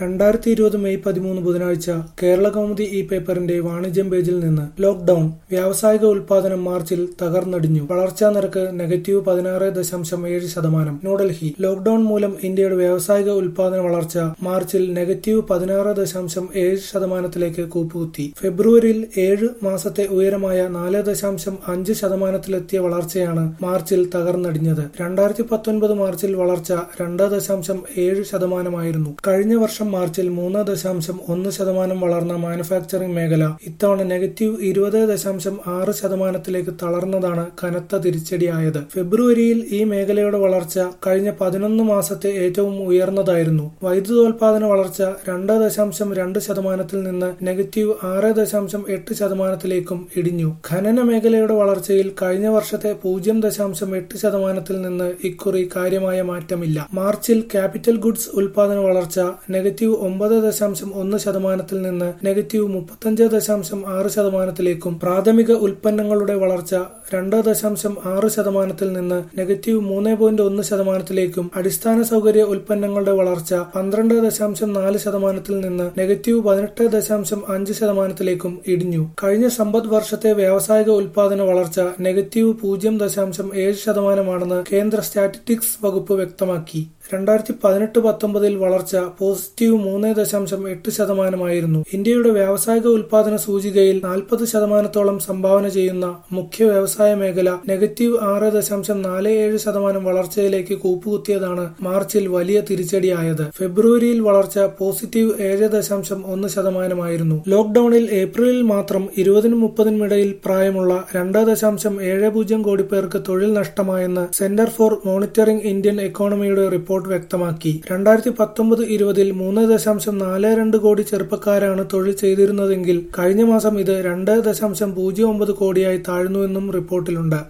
രണ്ടായിരത്തി ഇരുപത് മെയ് പതിമൂന്ന് ബുധനാഴ്ച കേരളകൗമുദി ഇ പേപ്പറിന്റെ വാണിജ്യം പേജിൽ നിന്ന് ലോക്ഡൌൺ വ്യാവസായിക ഉൽപാദനം മാർച്ചിൽ തകർന്നടിഞ്ഞു വളർച്ചാ നിരക്ക് നെഗറ്റീവ് പതിനാറ് ദശാംശം ഏഴ് ശതമാനം ന്യൂഡൽഹി ലോക്ഡൌൺ മൂലം ഇന്ത്യയുടെ വ്യാവസായിക ഉൽപാദന വളർച്ച മാർച്ചിൽ നെഗറ്റീവ് പതിനാറ് ദശാംശം ഏഴ് ശതമാനത്തിലേക്ക് കൂപ്പുകുത്തി ഫെബ്രുവരിയിൽ ഏഴ് മാസത്തെ ഉയരമായ നാല് ദശാംശം അഞ്ച് ശതമാനത്തിലെത്തിയ വളർച്ചയാണ് മാർച്ചിൽ തകർന്നടിഞ്ഞത് രണ്ടായിരത്തി പത്തൊൻപത് മാർച്ചിൽ വളർച്ച രണ്ട് ദശാംശം ഏഴ് ശതമാനമായിരുന്നു കഴിഞ്ഞ വർഷം മാർച്ചിൽ മൂന്ന് ദശാംശം ഒന്ന് ശതമാനം വളർന്ന മാനുഫാക്ചറിംഗ് മേഖല ഇത്തവണ നെഗറ്റീവ് ഇരുപത് ദശാംശം ആറ് ശതമാനത്തിലേക്ക് തളർന്നതാണ് കനത്ത തിരിച്ചടിയായത് ഫെബ്രുവരിയിൽ ഈ മേഖലയുടെ വളർച്ച കഴിഞ്ഞ പതിനൊന്ന് മാസത്തെ ഏറ്റവും ഉയർന്നതായിരുന്നു വൈദ്യുതോൽപാദന വളർച്ച രണ്ട് ദശാംശം രണ്ട് ശതമാനത്തിൽ നിന്ന് നെഗറ്റീവ് ആറ് ദശാംശം എട്ട് ശതമാനത്തിലേക്കും ഇടിഞ്ഞു ഖനന മേഖലയുടെ വളർച്ചയിൽ കഴിഞ്ഞ വർഷത്തെ പൂജ്യം ദശാംശം എട്ട് ശതമാനത്തിൽ നിന്ന് ഇക്കുറി കാര്യമായ മാറ്റമില്ല മാർച്ചിൽ ക്യാപിറ്റൽ ഗുഡ്സ് ഉൽപാദന വളർച്ച നെഗറ്റീവ് ഒമ്പത് ദശാംശം ഒന്ന് ശതമാനത്തിൽ നിന്ന് നെഗറ്റീവ് മുപ്പത്തഞ്ച് ദശാംശം ആറ് ശതമാനത്തിലേക്കും പ്രാഥമിക ഉൽപ്പന്നങ്ങളുടെ വളർച്ച രണ്ട് ദശാംശം ആറ് ശതമാനത്തിൽ നിന്ന് നെഗറ്റീവ് മൂന്ന് പോയിന്റ് ഒന്ന് ശതമാനത്തിലേക്കും അടിസ്ഥാന സൗകര്യ ഉൽപ്പന്നങ്ങളുടെ വളർച്ച പന്ത്രണ്ട് ദശാംശം നാല് ശതമാനത്തിൽ നിന്ന് നെഗറ്റീവ് പതിനെട്ട് ദശാംശം അഞ്ച് ശതമാനത്തിലേക്കും ഇടിഞ്ഞു കഴിഞ്ഞ സമ്പദ് വർഷത്തെ വ്യാവസായിക ഉൽപാദന വളർച്ച നെഗറ്റീവ് പൂജ്യം ദശാംശം ഏഴ് ശതമാനമാണെന്ന് കേന്ദ്ര സ്റ്റാറ്റിസ്റ്റിക്സ് വകുപ്പ് വ്യക്തമാക്കി രണ്ടായിരത്തി പതിനെട്ട് പത്തൊമ്പതിൽ വളർച്ച പോസിറ്റീവ് മൂന്ന് ദശാംശം എട്ട് ശതമാനമായിരുന്നു ഇന്ത്യയുടെ വ്യാവസായിക ഉൽപാദന സൂചികയിൽ നാൽപ്പത് ശതമാനത്തോളം സംഭാവന ചെയ്യുന്ന മുഖ്യ വ്യവസായ മേഖല നെഗറ്റീവ് ആറ് ദശാംശം നാല് ഏഴ് ശതമാനം വളർച്ചയിലേക്ക് കൂപ്പുകുത്തിയതാണ് മാർച്ചിൽ വലിയ തിരിച്ചടിയായത് ഫെബ്രുവരിയിൽ വളർച്ച പോസിറ്റീവ് ഏഴ് ദശാംശം ഒന്ന് ശതമാനമായിരുന്നു ലോക്ഡൌണിൽ ഏപ്രിലിൽ മാത്രം ഇരുപതിനും മുപ്പതിനും ഇടയിൽ പ്രായമുള്ള രണ്ട് ദശാംശം ഏഴ് പൂജ്യം കോടി പേർക്ക് തൊഴിൽ നഷ്ടമായെന്ന് സെന്റർ ഫോർ മോണിറ്ററിംഗ് ഇന്ത്യൻ എക്കോണമിയുടെ റിപ്പോർട്ട് വ്യക്തമാക്കി രണ്ടായിരത്തി പത്തൊമ്പത് ഇരുപതിൽ മൂന്ന് ദശാംശം നാല് രണ്ട് കോടി ചെറുപ്പക്കാരാണ് തൊഴിൽ ചെയ്തിരുന്നതെങ്കിൽ കഴിഞ്ഞ മാസം ഇത് രണ്ട് ദശാംശം പൂജ്യം ഒമ്പത് കോടിയായി താഴ്ന്നുവെന്നും റിപ്പോർട്ടിലുണ്ട്